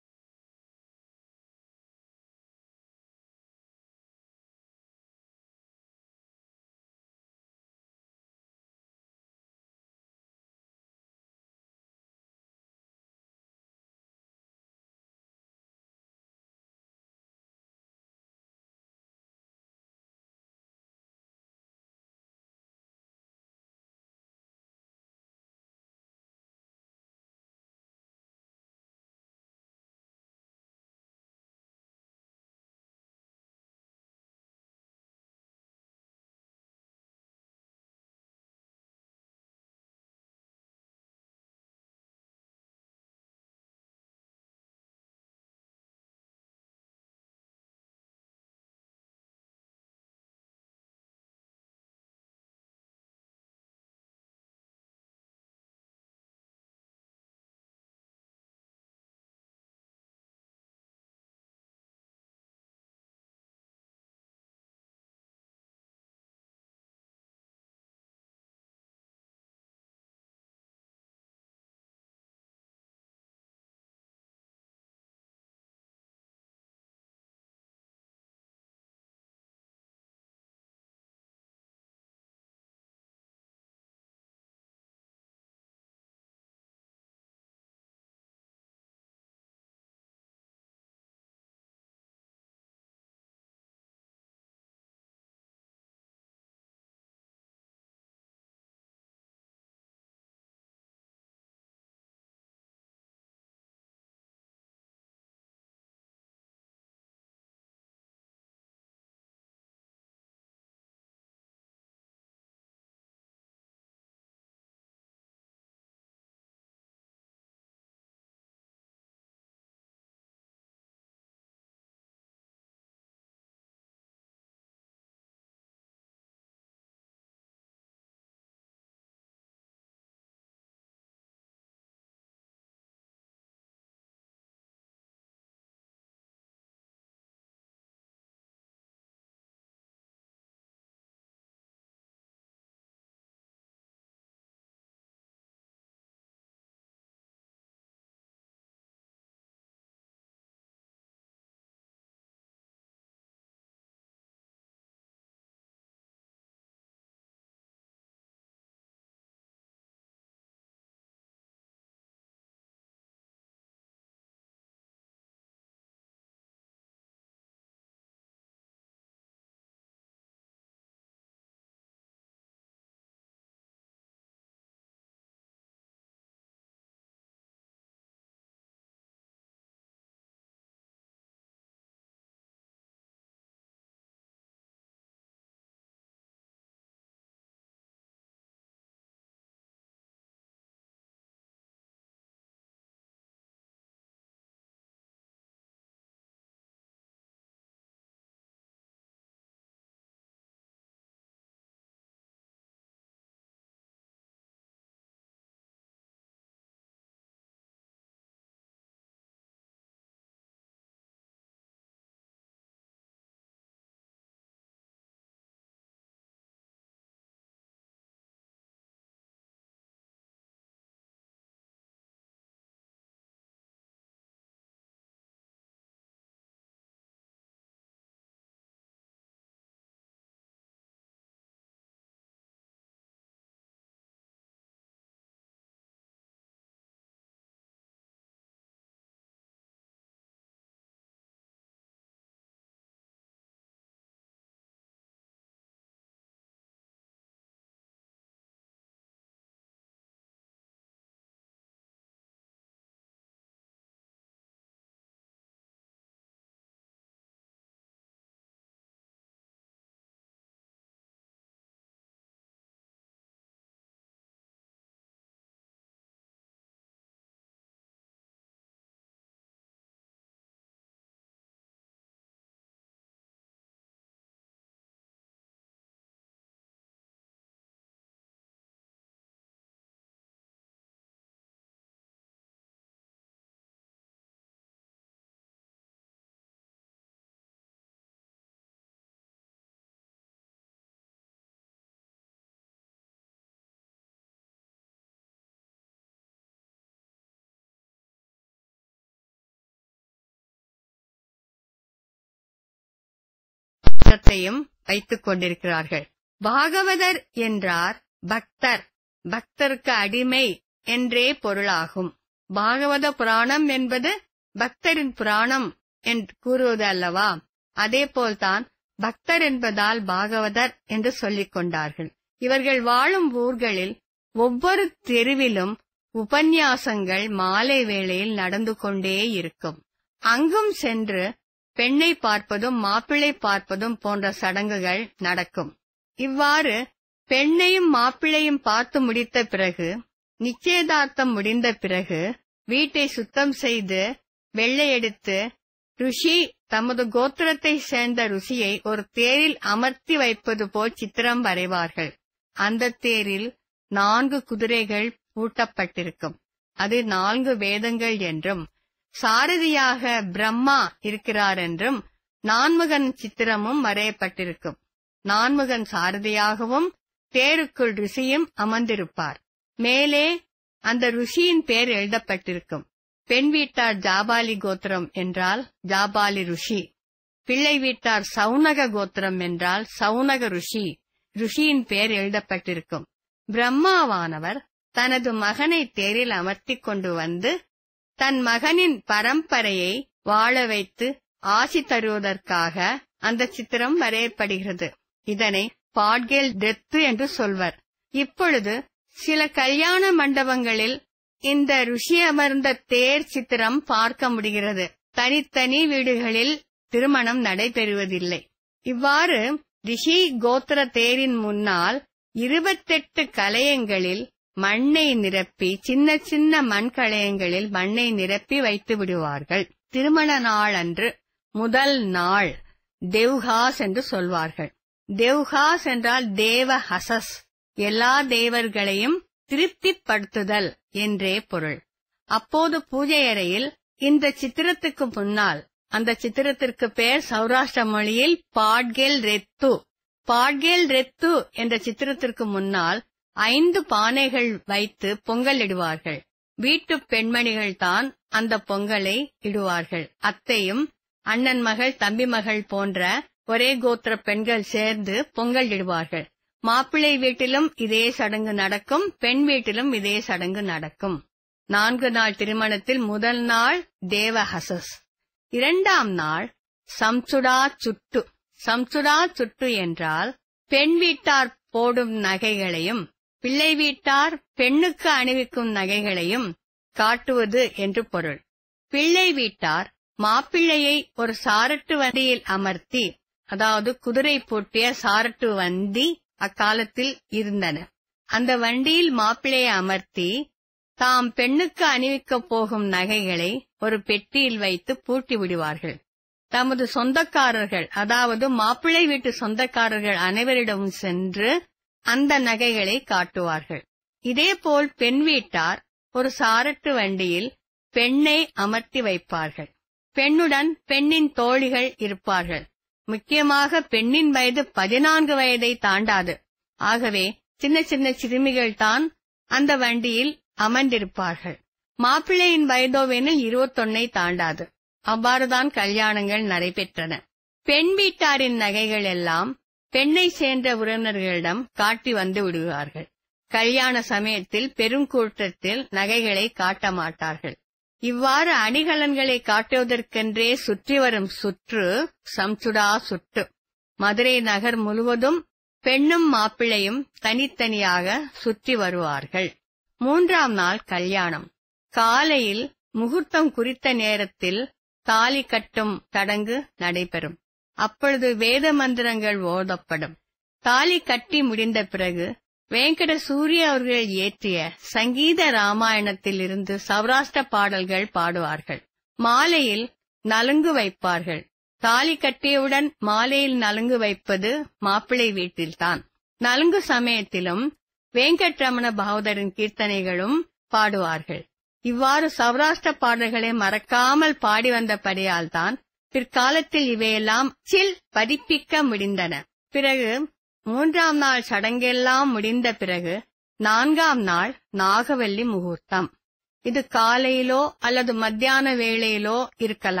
B: அர்த்தத்தையும் வைத்துக் கொண்டிருக்கிறார்கள் பாகவதர் என்றார் பக்தர் பக்தருக்கு அடிமை என்றே பொருளாகும் பாகவத புராணம் என்பது பக்தரின் புராணம் என்று கூறுவது அல்லவா அதேபோல்தான் பக்தர் என்பதால் பாகவதர் என்று சொல்லிக் கொண்டார்கள் இவர்கள் வாழும் ஊர்களில் ஒவ்வொரு தெருவிலும் உபன்யாசங்கள் மாலை வேளையில் நடந்து கொண்டே இருக்கும் அங்கும் சென்று பெண்ணை பார்ப்பதும் மாப்பிள்ளை பார்ப்பதும் போன்ற சடங்குகள் நடக்கும் இவ்வாறு பெண்ணையும் மாப்பிள்ளையும் பார்த்து முடித்த பிறகு நிச்சயதார்த்தம் முடிந்த பிறகு வீட்டை சுத்தம் செய்து வெள்ளை எடுத்து ருஷி தமது கோத்திரத்தை சேர்ந்த ருஷியை ஒரு தேரில் அமர்த்தி வைப்பது போல் சித்திரம் வரைவார்கள் அந்த தேரில் நான்கு குதிரைகள் பூட்டப்பட்டிருக்கும் அது நான்கு வேதங்கள் என்றும் சாரதியாக பிரம்மா இருக்கிறார் என்றும் நான்முகன் சித்திரமும் வரையப்பட்டிருக்கும் நான்முகன் சாரதியாகவும் தேருக்குள் ருஷியும் அமர்ந்திருப்பார் மேலே அந்த ருஷியின் பேர் எழுதப்பட்டிருக்கும் பெண் வீட்டார் ஜாபாலி கோத்திரம் என்றால் ஜாபாலி ருஷி பிள்ளை வீட்டார் சவுனக கோத்திரம் என்றால் சவுனக ருஷி ருஷியின் பேர் எழுதப்பட்டிருக்கும் பிரம்மாவானவர் தனது மகனை தேரில் அமர்த்திக் கொண்டு வந்து தன் மகனின் பரம்பரையை வாழ வைத்து ஆசி தருவதற்காக அந்த சித்திரம் வரையப்படுகிறது இதனை பாட்கேல் டெத்து என்று சொல்வர் இப்பொழுது சில கல்யாண மண்டபங்களில் இந்த ருஷி அமர்ந்த தேர் சித்திரம் பார்க்க முடிகிறது தனித்தனி வீடுகளில் திருமணம் நடைபெறுவதில்லை இவ்வாறு ரிஷி கோத்திர தேரின் முன்னால் இருபத்தெட்டு கலயங்களில் மண்ணை நிரப்பி சின்ன சின்ன மண் கலயங்களில் மண்ணை நிரப்பி வைத்து விடுவார்கள் திருமண நாள் அன்று முதல் நாள் தேவ்ஹாஸ் என்று சொல்வார்கள் தேவ்ஹாஸ் என்றால் தேவ ஹசஸ் எல்லா தேவர்களையும் திருப்திப்படுத்துதல் என்றே பொருள் அப்போது பூஜை அறையில் இந்த சித்திரத்துக்கு முன்னால் அந்த சித்திரத்திற்கு பெயர் சௌராஷ்டிர மொழியில் பாட்கேல் ரெத்து பாட்கேல் ரெத்து என்ற சித்திரத்திற்கு முன்னால் ஐந்து பானைகள் வைத்து பொங்கல் இடுவார்கள் வீட்டு பெண்மணிகள் தான் அந்த பொங்கலை இடுவார்கள் அத்தையும் அண்ணன் மகள் தம்பி மகள் போன்ற ஒரே கோத்திர பெண்கள் சேர்ந்து பொங்கல் இடுவார்கள் மாப்பிள்ளை வீட்டிலும் இதே சடங்கு நடக்கும் பெண் வீட்டிலும் இதே சடங்கு நடக்கும் நான்கு நாள் திருமணத்தில் முதல் நாள் தேவஹசஸ் இரண்டாம் நாள் சம்சுடா சுட்டு சம்சுடா சுட்டு என்றால் பெண் வீட்டார் போடும் நகைகளையும் பிள்ளை வீட்டார் பெண்ணுக்கு அணிவிக்கும் நகைகளையும் காட்டுவது என்று பொருள் பிள்ளை வீட்டார் மாப்பிள்ளையை ஒரு சாரட்டு வண்டியில் அமர்த்தி அதாவது குதிரை பூட்டிய சாரட்டு வண்டி அக்காலத்தில் இருந்தன அந்த வண்டியில் மாப்பிள்ளையை அமர்த்தி தாம் பெண்ணுக்கு அணிவிக்கப் போகும் நகைகளை ஒரு பெட்டியில் வைத்து பூட்டி விடுவார்கள் தமது சொந்தக்காரர்கள் அதாவது மாப்பிள்ளை வீட்டு சொந்தக்காரர்கள் அனைவரிடமும் சென்று அந்த நகைகளை காட்டுவார்கள் இதேபோல் பெண் வீட்டார் ஒரு சாரட்டு வண்டியில் பெண்ணை அமர்த்தி வைப்பார்கள் பெண்ணுடன் பெண்ணின் தோழிகள் இருப்பார்கள் முக்கியமாக பெண்ணின் வயது பதினான்கு வயதை தாண்டாது ஆகவே சின்ன சின்ன சிறுமிகள் தான் அந்த வண்டியில் அமர்ந்திருப்பார்கள் மாப்பிள்ளையின் வயதோவெனில் இருபத்தொன்னை தாண்டாது அவ்வாறுதான் கல்யாணங்கள் நடைபெற்றன பெண் வீட்டாரின் நகைகள் எல்லாம் பெண்ணை சேர்ந்த உறவினர்களிடம் காட்டி வந்து விடுவார்கள் கல்யாண சமயத்தில் பெருங்கூட்டத்தில் நகைகளை காட்ட மாட்டார்கள் இவ்வாறு அணிகலன்களை காட்டுவதற்கென்றே சுற்றி வரும் சுற்று சம்சுடா சுட்டு மதுரை நகர் முழுவதும் பெண்ணும் மாப்பிள்ளையும் தனித்தனியாக சுற்றி வருவார்கள் மூன்றாம் நாள் கல்யாணம் காலையில் முகூர்த்தம் குறித்த நேரத்தில் தாலி கட்டும் சடங்கு நடைபெறும் அப்பொழுது வேத மந்திரங்கள் ஓதப்படும் தாலி கட்டி முடிந்த பிறகு வெங்கட சூரிய அவர்கள் இயற்றிய சங்கீத ராமாயணத்தில் இருந்து சௌராஷ்டிர பாடல்கள் பாடுவார்கள் மாலையில் நலுங்கு வைப்பார்கள் தாலி கட்டியவுடன் மாலையில் நலுங்கு வைப்பது மாப்பிள்ளை வீட்டில்தான் நலுங்கு சமயத்திலும் வெங்கட்ரமண பாகவதரின் கீர்த்தனைகளும் பாடுவார்கள் இவ்வாறு சௌராஷ்டிர பாடல்களை மறக்காமல் பாடி வந்தபடியால் தான் பிற்காலத்தில் இவையெல்லாம் சில் பதிப்பிக்க முடிந்தன பிறகு மூன்றாம் நாள் சடங்கெல்லாம் முடிந்த பிறகு நான்காம் நாள் நாகவல்லி முகூர்த்தம் இது காலையிலோ அல்லது மத்தியான வேளையிலோ இருக்கலாம்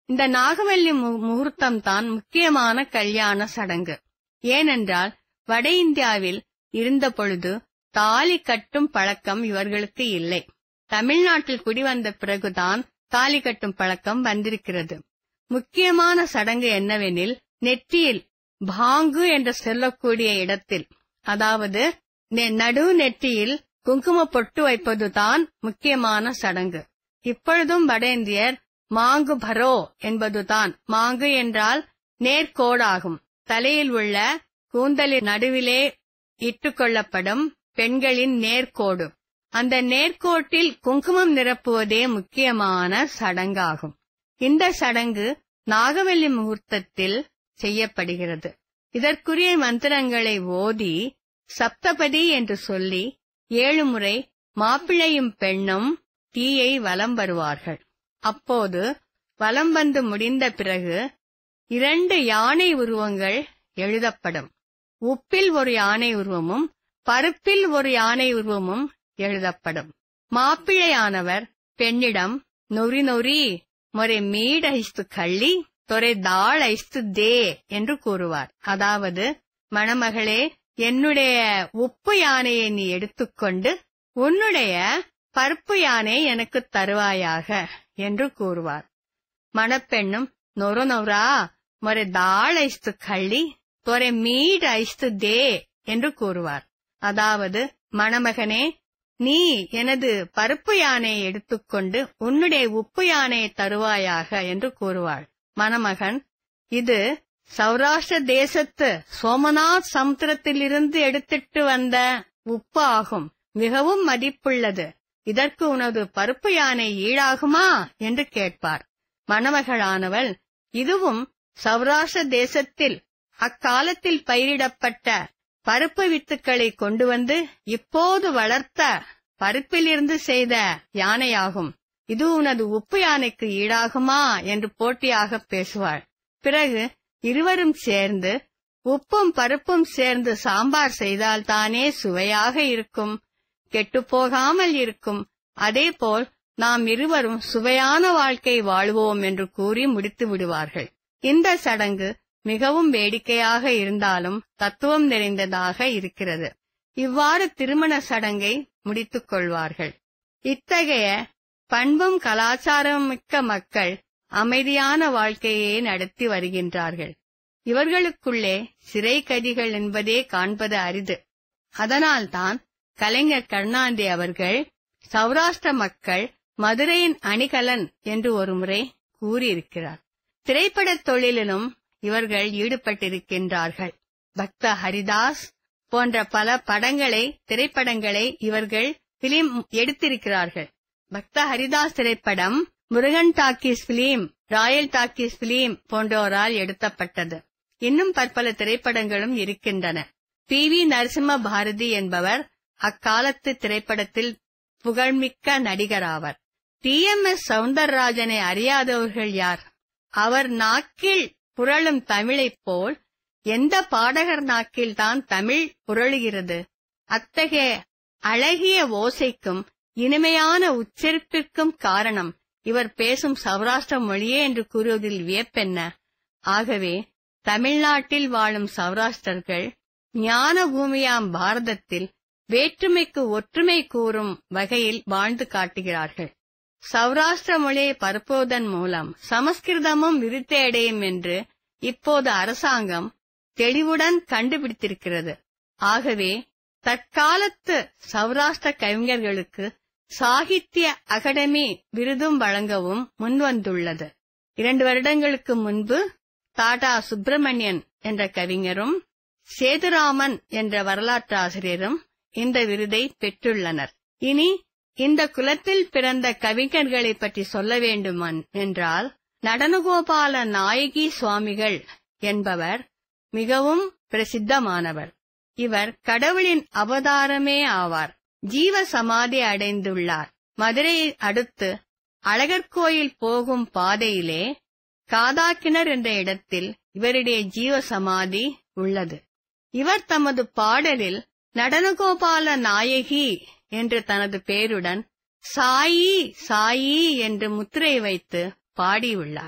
B: இந்த நாகவல்லி மு- முகூர்த்தம் தான் முக்கியமான கல்யாண சடங்கு ஏனென்றால் வட இந்தியாவில் இருந்த பொழுது தாலி கட்டும் பழக்கம் இவர்களுக்கு இல்லை தமிழ்நாட்டில் குடிவந்த பிறகுதான் தாலி கட்டும் பழக்கம் வந்திருக்கிறது முக்கியமான சடங்கு என்னவெனில் நெற்றியில் பாங்கு என்று சொல்லக்கூடிய இடத்தில் அதாவது நெ- நடு நெற்றியில் குங்கும பொட்டு வைப்பதுதான் முக்கியமான சடங்கு இப்பொழுதும் வட இந்தியர் மாங்கு பரோ என்பதுதான் மாங்கு என்றால் நேர்கோடாகும் தலையில் உள்ள கூந்தலின் நடுவிலே இட்டுக்கொள்ளப்படும் பெண்களின் நேர்கோடு அந்த நேர்கோட்டில் குங்குமம் நிரப்புவதே முக்கியமான சடங்காகும் இந்த சடங்கு நாகவல்லி முகூர்த்தத்தில் செய்யப்படுகிறது இதற்குரிய மந்திரங்களை ஓதி சப்தபதி என்று சொல்லி ஏழு முறை மாப்பிள்ளையும் பெண்ணும் தீயை வலம் வருவார்கள் அப்போது வலம் வந்து முடிந்த பிறகு இரண்டு யானை உருவங்கள் எழுதப்படும் உப்பில் ஒரு யானை உருவமும் பருப்பில் ஒரு யானை உருவமும் எழுதப்படும் மாப்பிள்ளையானவர் பெண்ணிடம் நொறி நொறி மொரை மீடைஸ்து கள்ளி தொரை தாள் ஐஸ்து தே என்று கூறுவார் அதாவது மணமகளே என்னுடைய உப்பு யானையை நீ எடுத்துக்கொண்டு உன்னுடைய பருப்பு யானை எனக்கு தருவாயாக என்று கூறுவார் மணப்பெண்ணும் நொறு நொறா மொரை தாள் ஐஸ்து கள்ளி தொரை மீட் ஐஸ்து தே என்று கூறுவார் அதாவது மணமகனே நீ எனது பருப்பு யானையை எடுத்துக்கொண்டு உன்னுடைய உப்பு யானையை தருவாயாக என்று கூறுவாள் மணமகன் இது சௌராஷ்டிர தேசத்து சோமநாத் சமுத்திரத்திலிருந்து எடுத்துட்டு வந்த உப்பு ஆகும் மிகவும் மதிப்புள்ளது இதற்கு உனது பருப்பு யானை ஈடாகுமா என்று கேட்பார் மணமகளானவள் இதுவும் சௌராஷ்டிர தேசத்தில் அக்காலத்தில் பயிரிடப்பட்ட பருப்பு வித்துக்களை கொண்டு வந்து இப்போது வளர்த்த பருப்பிலிருந்து செய்த யானையாகும் இது உனது உப்பு யானைக்கு ஈடாகுமா என்று போட்டியாக பேசுவாள் பிறகு இருவரும் சேர்ந்து உப்பும் பருப்பும் சேர்ந்து சாம்பார் செய்தால்தானே சுவையாக இருக்கும் கெட்டுப்போகாமல் இருக்கும் அதேபோல் நாம் இருவரும் சுவையான வாழ்க்கை வாழ்வோம் என்று கூறி முடித்து விடுவார்கள் இந்த சடங்கு மிகவும் வேடிக்கையாக இருந்தாலும் தத்துவம் நிறைந்ததாக இருக்கிறது இவ்வாறு திருமண சடங்கை முடித்துக் கொள்வார்கள் இத்தகைய பண்பும் கலாச்சாரம் மிக்க மக்கள் அமைதியான வாழ்க்கையை நடத்தி வருகின்றார்கள் இவர்களுக்குள்ளே சிறை கைதிகள் என்பதே காண்பது அரிது அதனால்தான் கலைஞர் கருணாநிதி அவர்கள் சௌராஷ்டிர மக்கள் மதுரையின் அணிகலன் என்று ஒருமுறை கூறியிருக்கிறார் திரைப்படத் தொழிலிலும் இவர்கள் ஈடுபட்டிருக்கின்றார்கள் பக்த ஹரிதாஸ் போன்ற பல படங்களை திரைப்படங்களை இவர்கள் பிலிம் எடுத்திருக்கிறார்கள் பக்த ஹரிதாஸ் திரைப்படம் Murugan talkies film royal talkies film போன்றோரால் எடுத்தப்பட்டது இன்னும் பற்பல திரைப்படங்களும் இருக்கின்றன பி வி நரசிம்ம பாரதி என்பவர் அக்காலத்து திரைப்படத்தில் புகழ்மிக்க நடிகராவர் டி எம் எஸ் சவுந்தரராஜனை அறியாதவர்கள் யார் அவர் நாக்கில் புரளும் தமிழைப் போல் எந்த பாடகர் நாக்கில் தான் தமிழ் புரளுகிறது அத்தகைய அழகிய ஓசைக்கும் இனிமையான உச்சரிப்பிற்கும் காரணம் இவர் பேசும் சௌராஷ்டிர மொழியே என்று கூறுவதில் வியப்பென்ன ஆகவே தமிழ்நாட்டில் வாழும் சௌராஷ்டிரர்கள் ஞான பூமியாம் பாரதத்தில் வேற்றுமைக்கு ஒற்றுமை கூறும் வகையில் வாழ்ந்து காட்டுகிறார்கள் சௌராஷ்டிர மொழியை பரப்புவதன் மூலம் சமஸ்கிருதமும் விருத்தி அடையும் என்று இப்போது அரசாங்கம் தெளிவுடன் கண்டுபிடித்திருக்கிறது ஆகவே தற்காலத்து சௌராஷ்டிர கவிஞர்களுக்கு சாகித்ய அகாடமி விருதும் வழங்கவும் முன்வந்துள்ளது இரண்டு வருடங்களுக்கு முன்பு டாடா சுப்பிரமணியன் என்ற கவிஞரும் சேதுராமன் என்ற வரலாற்றாசிரியரும் இந்த விருதை பெற்றுள்ளனர் இனி இந்த குலத்தில் பிறந்த கவிஞர்களை பற்றி சொல்ல வேண்டுமன் என்றால் நடனகோபால நாயகி சுவாமிகள் என்பவர் மிகவும் பிரசித்தமானவர் இவர் கடவுளின் அவதாரமே ஆவார் ஜீவ சமாதி அடைந்துள்ளார் மதுரையை அடுத்து அழகர் கோயில் போகும் பாதையிலே காதாக்கிணர் என்ற இடத்தில் இவருடைய ஜீவ சமாதி உள்ளது இவர் தமது பாடலில் நடனகோபால நாயகி என்று தனது பேருடன் சாயி சாயி என்று முத்திரை வைத்து பாடியுள்ளார்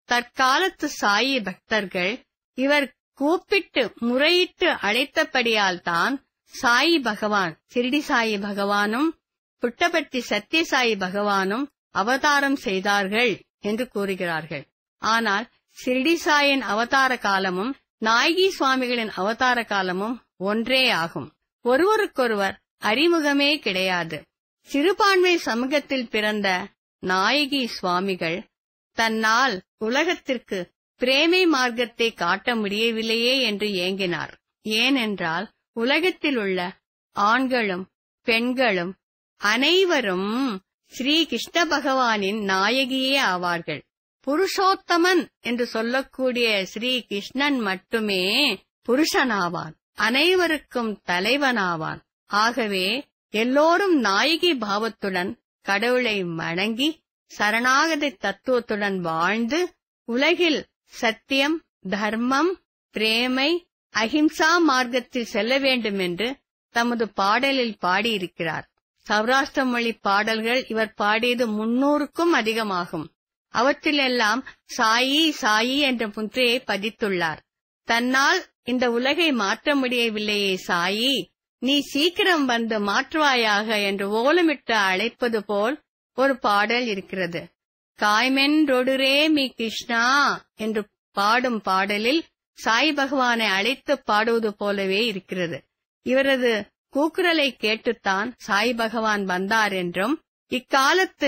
B: தற்காலத்து சாயி பக்தர்கள் இவர் கூப்பிட்டு முறையிட்டு அழைத்தபடியால் தான் சாயி பகவான் சிரிடி சாயி பகவானும் புட்டபர்த்தி சத்யசாயி பகவானும் அவதாரம் செய்தார்கள் என்று கூறுகிறார்கள் ஆனால் சிரிடி சாயின் அவதார காலமும் நாயகி சுவாமிகளின் அவதார காலமும் ஒன்றே ஆகும் ஒருவருக்கொருவர் அறிமுகமே கிடையாது சிறுபான்மை சமூகத்தில் பிறந்த நாயகி சுவாமிகள் தன்னால் உலகத்திற்கு பிரேமை மார்க்கத்தை காட்ட முடியவில்லையே என்று ஏங்கினார் ஏனென்றால் உலகத்தில் உள்ள ஆண்களும் பெண்களும் அனைவரும் ஸ்ரீ கிருஷ்ண பகவானின் நாயகியே ஆவார்கள் புருஷோத்தமன் என்று சொல்லக்கூடிய ஸ்ரீ கிருஷ்ணன் மட்டுமே புருஷனாவான் அனைவருக்கும் தலைவனாவான் ஆகவே எல்லோரும் நாயகி பாவத்துடன் கடவுளை வணங்கி சரணாகதி தத்துவத்துடன் வாழ்ந்து உலகில் சத்தியம் தர்மம் பிரேமை அஹிம்சா மார்க்கத்தில் செல்ல வேண்டும் என்று தமது பாடலில் பாடியிருக்கிறார் சௌராஷ்டிர மொழி பாடல்கள் இவர் பாடியது முன்னூறுக்கும் அதிகமாகும் அவற்றிலெல்லாம் சாயி சாயி என்ற முன்றையை பதித்துள்ளார் தன்னால் இந்த உலகை மாற்ற முடியவில்லையே சாயி நீ சீக்கிரம் வந்து மாற்றுவாயாக என்று ஓலமிட்டு அழைப்பது போல் ஒரு பாடல் இருக்கிறது காய்மென் ரொடுரே மீ கிருஷ்ணா என்று பாடும் பாடலில் சாய் பகவானை அழைத்து பாடுவது போலவே இருக்கிறது இவரது கூக்குரலை கேட்டுத்தான் சாய் பகவான் வந்தார் என்றும் இக்காலத்து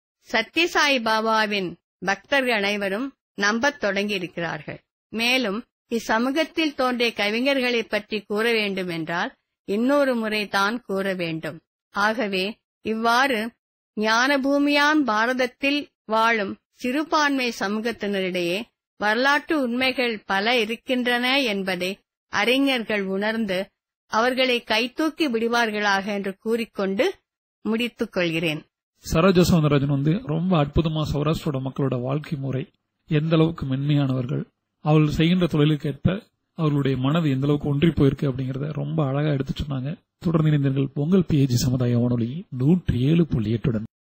B: சத்யசாய் பாபாவின் பக்தர்கள் அனைவரும் நம்பத் தொடங்கி இருக்கிறார்கள் மேலும் இச்சமூகத்தில் தோன்றிய கவிஞர்களை பற்றி கூற வேண்டும் என்றால் இன்னொரு முறை தான் கூற வேண்டும் ஆகவே இவ்வாறு ஞான பூமியான் பாரதத்தில் வாழும் சிறுபான்மை சமூகத்தினரிடையே வரலாற்று உண்மைகள் பல இருக்கின்றன என்பதை அறிஞர்கள் உணர்ந்து அவர்களை கைதூக்கி விடுவார்களாக என்று கூறிக்கொண்டு முடித்துக் கொள்கிறேன்
A: சரோஜா சவுந்தரராஜன் வந்து ரொம்ப அற்புதமா சௌராஷ்டிரோட மக்களோட வாழ்க்கை முறை எந்த அளவுக்கு மென்மையானவர்கள் அவர்கள் செய்கின்ற தொழிலுக்கேற்ப அவர்களுடைய மனது எந்த அளவுக்கு ஒன்றி போயிருக்கு அப்படிங்கறத ரொம்ப அழகா எடுத்து சொன்னாங்க தொடர்ந்து இணைந்தீர்கள் பொங்கல் பிஏஜி சமுதாய வானொலி நூற்றி ஏழு புள்ளி எட்டுடன்